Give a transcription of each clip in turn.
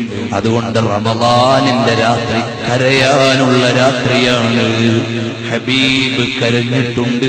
അതുകൊണ്ട് റമദാനിന്റെ രാത്രി കരയാനുള്ള രാത്രിയാണ് ഹബീബ് കരഞ്ഞിട്ടുണ്ട്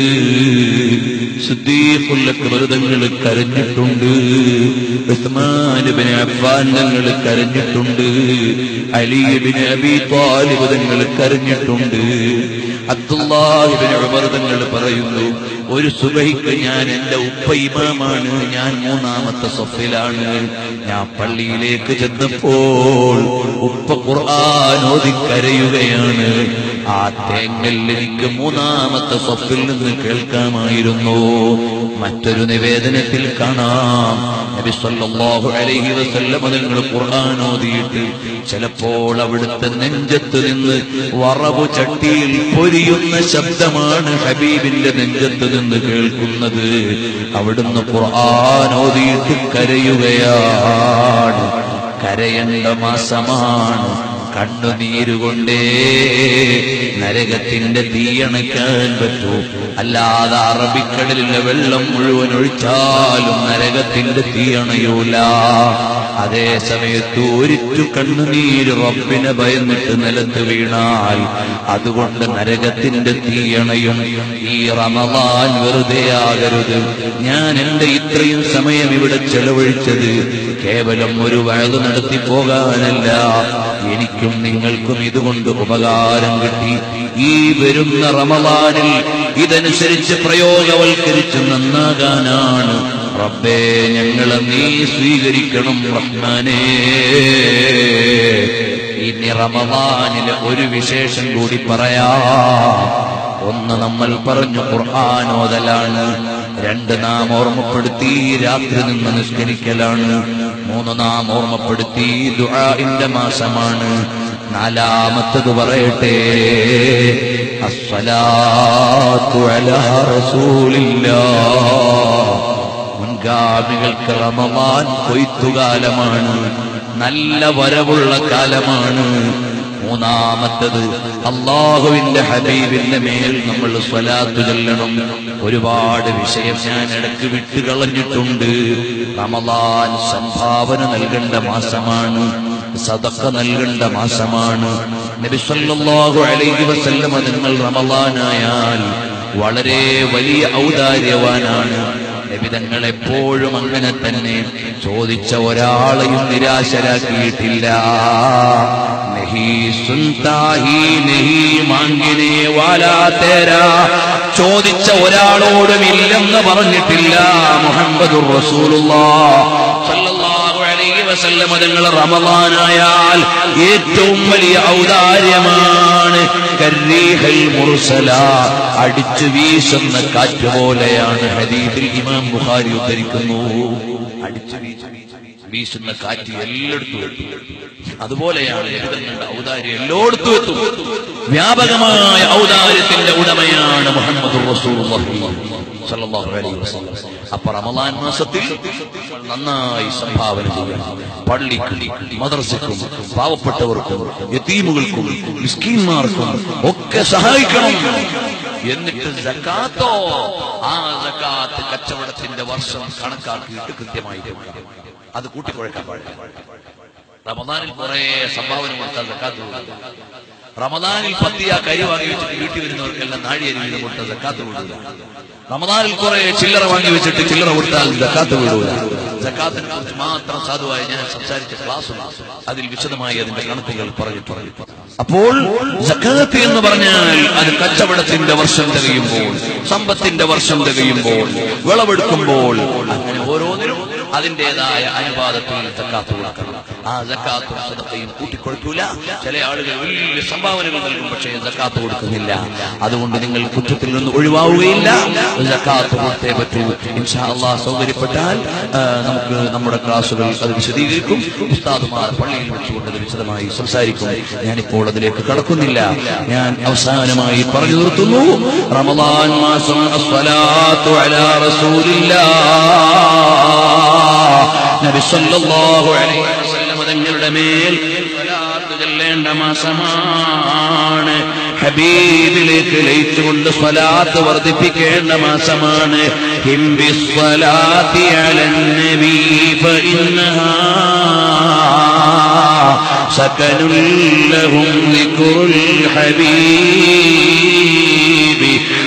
സുദ്ദീഖുല്ലക്ബറുതങ്ങൾ കരഞ്ഞിട്ടുണ്ട് ഉസ്മാനുബിന് അഫ്ഫാൻ തങ്ങൾ കരഞ്ഞിട്ടുണ്ട് അലിബിന് അബി താലിബ് തങ്ങൾ കരഞ്ഞിട്ടുണ്ട് അബ്ദുല്ലാഹിബിന് ഉമർ തങ്ങൾ പറയുന്നു ഒരു സുബഹിക്ക് ഞാൻ എന്റെ ഉപ്പ ഇമാമാണ് ഞാൻ മൂന്നാമത്തെ സൊഫിലാണ് ഞാൻ പള്ളിയിലേക്ക് ചെന്നപ്പോൾ ഉപ്പ ഖുർആൻ ഓതി കരയുകയാണ് ആ തേങ്ങൽ എനിക്ക് മൂന്നാമത്തെ സ്വപ്പിൽ നിന്ന് കേൾക്കാമായിരുന്നു മറ്റൊരു നിവേദനത്തിൽ കാണാം നബി സല്ലല്ലാഹു അലൈഹി വസല്ലം നിങ്ങൾ ഖുർആൻ ഓതിയിട്ട് ചിലപ്പോൾ അവിടുത്തെ നെഞ്ചത്ത് നിന്ന് വറവ് ചട്ടിയിൽ പൊരിയുന്ന ശബ്ദമാണ് ഹബീബിന്റെ നെഞ്ചത്ത് നിന്ന് കേൾക്കുന്നത് അവിടുന്ന് ഖുർആൻ ഓതിയിട്ട് കരയുകയാണ് കരയേണ്ട മാസമാണ് കണ്ണുനീരുകൊണ്ടേ നരകത്തിന്റെ തീയണയ്ക്കാൻ പറ്റൂ അല്ലാതെ അറബിക്കടലിലെ വെള്ളം മുഴുവൻ ഒഴിച്ചാലും നരകത്തിന്റെ തീയണയൂല അതേ സമയത്ത് ഒരിറ്റു കണ്ണുനീര് റബ്ബിനെ ഭയന്നിട്ട് നിലത്ത് വീണാൽ അതുകൊണ്ട് നരകത്തിന്റെ തീയണയും ഈ റമദാൻ വെറുതെ ആകരുത് ഞാൻ എന്റെ ഇത്രയും സമയം ഇവിടെ ചെലവഴിച്ചത് കേവലം ഒരു വയത് നടത്തി പോകാനല്ല എനിക്കും നിങ്ങൾക്കും ഇതുകൊണ്ട് ഉപകാരം കിട്ടി ഈ വരുന്ന റമദാനിൽ ഇതനുസരിച്ച് പ്രയോഗവൽക്കരിച്ച് നന്നാകാനാണ് റബ്ബേ ഞങ്ങളെ നീ സ്വീകരിക്കണം റഹ്മാനേ ഇനി റമദാനിലെ ഒരു വിശേഷം കൂടി പറയാം ഒന്ന് നമ്മൾ പറഞ്ഞു ഖുർആാനോദലാണ് രണ്ട് നാം ഓർമ്മപ്പെടുത്തി രാത്രി നിന്ന് നിസ്കരിക്കലാണ് മൂന്ന് നാം ഓർമ്മപ്പെടുത്തി ദുആഇന്റെ മാസമാണ് നാലാമത്തത് പറയട്ടെ അസ്സലാത്തു അലാ റസൂലില്ലാഹ് മുൻഗാമികൾക്ക് റമദാൻ കൊയ്ത്തുകാലമാണ് നല്ല വരവുള്ള കാലമാണ് മൂന്നാമത്തത് അള്ളാഹുവിന്റെ ഹബീബിന്റെ മേൽ നമ്മൾ സ്വലാത്ത് ചൊല്ലണം ഒരുപാട് വിഷയം ഞാൻ ഇടയ്ക്ക് വിട്ടുകളഞ്ഞിട്ടുണ്ട് റമദാൻ സംഭാവന നൽകേണ്ട മാസമാണ് സദക്ക നൽകേണ്ട മാസമാണ് നബി സല്ലല്ലാഹു അലൈഹി വസല്ലം നിങ്ങൾ റമദാനായാൽ വളരെ വലിയ ഔദാര്യവാനാണ് നബിതങ്ങൾ എപ്പോഴും അങ്ങനെ തന്നെ ചോദിച്ച ഒരാളെയും നിരാശരാക്കിയിട്ടില്ല നഹി സുൻതാഹി നഹി മാങ്കിനെ വാലാ തേരാ ചോദിച്ച ഒരാളോടും ഇല്ലെന്ന് പറഞ്ഞിട്ടില്ല മുഹമ്മദുർ റസൂലുള്ളാഹ് സല്ലല്ലാഹു അലൈഹി വസല്ലം തങ്ങൾ റമദാനായാൽ ഏറ്റവും വലിയ ഔദാര്യമാണ് കരീഹൽ മുർസല അടിച്ചു വീശുന്ന കാറ്റ് പോലെയാണ് ഹദീസിൽ ഇമാം ബുഖാരി ഉദ്ധരിക്കുന്നു അടിച്ചു വീശ- വീശുന്ന കാറ്റ് എല്ലായിടത്തും എത്തും അതുപോലെയാണ് ലളിതങ്ങളുടെ ഔദാര്യം എല്ലായിടത്തും എത്തും വ്യാപകമായ ഔദാര്യത്തിന്റെ ഉടമയാണ് മുഹമ്മദ് സല്ലല്ലാഹു അലൈഹി വസല്ലം അപ്പൊ റമദാൻ മാസത്തിൽ നന്നായി സംഭാവന ചെയ്യണം പള്ളിക്കും മദ്രസക്കും പാവപ്പെട്ടവർക്കും യതീമുകൾക്കും മിസ്കീന്മാർക്കും ഒക്കെ സഹായിക്കണം എന്നിട്ട് സക്കാത്തോ ആ സക്കാത്ത് കച്ചവടത്തിന്റെ വർഷം കണക്കാക്കിയിട്ട് കൃത്യമായി കൊടുക്കണം അത് കൂട്ടിക്കുഴക്കാൻ പാടില്ല റമദാനിൽ കുറെ സംഭാവന കൊടുത്താൽ സക്കാത്ത് കൊടുക്കുക റമദാനിൽ പത്തിയ കരി വാങ്ങി വെച്ചിട്ട് വീട്ടിൽ വരുന്നവർക്കെല്ലാം നാഴിയരി വീതം കൊടുത്ത സക്കാത്ത് കൊടുക്കുക റമദാനിൽ കുറെ ചില്ലറ വാങ്ങി വെച്ചിട്ട് ചില്ലറ കൊടുത്താൽ സക്കാത്ത് വിടൂല സക്കാത്തിനെ കുറിച്ച് മാത്രം സാധുവായി ഞാൻ സംസാരിച്ച ക്ലാസ് അതിൽ വിശദമായി അതിന്റെ കണക്കുകൾ പറഞ്ഞിട്ടുണ്ട് അപ്പോൾ സക്കാത്ത് എന്ന് പറഞ്ഞാൽ അത് കച്ചവടത്തിന്റെ വർഷം തികയുമ്പോൾ സമ്പത്തിന്റെ വർഷം തികയുമ്പോൾ വിളവെടുക്കുമ്പോൾ അങ്ങനെ ഓരോന്നിനും അതിന്റേതായ അനുപാതത്തിൽ സക്കാത്ത് കൊടുക്കണം ആ സക്കാത്തും സദക്കയും കൂട്ടിക്കൊടുക്കൂല ചില ആളുകൾ വലിയ സംഭാവനകൾ നൽകും പക്ഷേ സക്കാത്ത് കൊടുക്കുന്നില്ല അതുകൊണ്ട് നിങ്ങൾ കുറ്റത്തിൽ നിന്ന് ഒഴിവാവുകയില്ല സക്കാത്ത് കൊടുത്തേ പറ്റൂ ഇൻഷാ അള്ളാഹ് സൗകര്യപ്പെട്ടാൽ ആ, നമുക്ക് നമ്മുടെ ക്ലാസുകൾ അത് വിശദീകരിക്കും ഉസ്താദുമാർ പള്ളിയിൽ വെച്ചുകൊണ്ട് അത് വിശദമായി സംസാരിക്കും ഞാനിപ്പോൾ അതിലേക്ക് കടക്കുന്നില്ല ഞാൻ അവസാനമായി പറഞ്ഞു നിർത്തുന്നു റമദാൻ മാസം അസ്സലാത്തു അലാ റസൂലില്ലാ നബി സല്ലല്ലാഹു അലൈഹി വസല്ലം തങ്ങളുടെ മേൽ സ്വലാത്ത് ചൊല്ലേണ്ട മാസമാണ് ഹബീബിലേക്ക് ലയിച്ചുകൊണ്ട് സ്വലാത്ത് വർദ്ധിപ്പിക്കേണ്ട മാസമാണ് ഹിം ബിസ്സലാത്തി അലൻ നബി ഫഇന്നഹാ سكن لهم ذكر الحبيب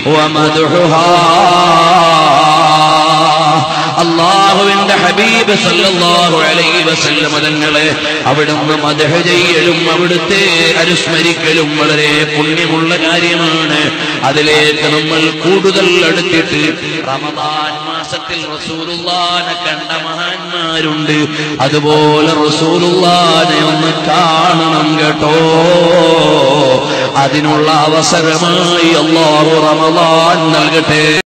ومدحها അള്ളാഹുവിന്റെ ഹബീബ് സല്ലല്ലാഹു അലൈഹി വസല്ലം തങ്ങളെ അവിടുന്ന് മദഹ ചെയ്യലും അവിടുത്തെ അനുസ്മരിക്കലും വളരെ പുണ്യമുള്ള കാര്യമാണ് അതിലേക്ക് നമ്മൾ കൂടുതൽ അടുത്തിട്ട് റമദാൻ മാസത്തിൽ റസൂലുള്ളാനെ കണ്ട മഹാന്മാരുണ്ട് അതുപോലെ റസൂലുള്ളാനെ ഒന്ന് കാണണം കേട്ടോ അതിനുള്ള അവസരമായി അള്ളാഹു റമദാൻ നൽകട്ടെ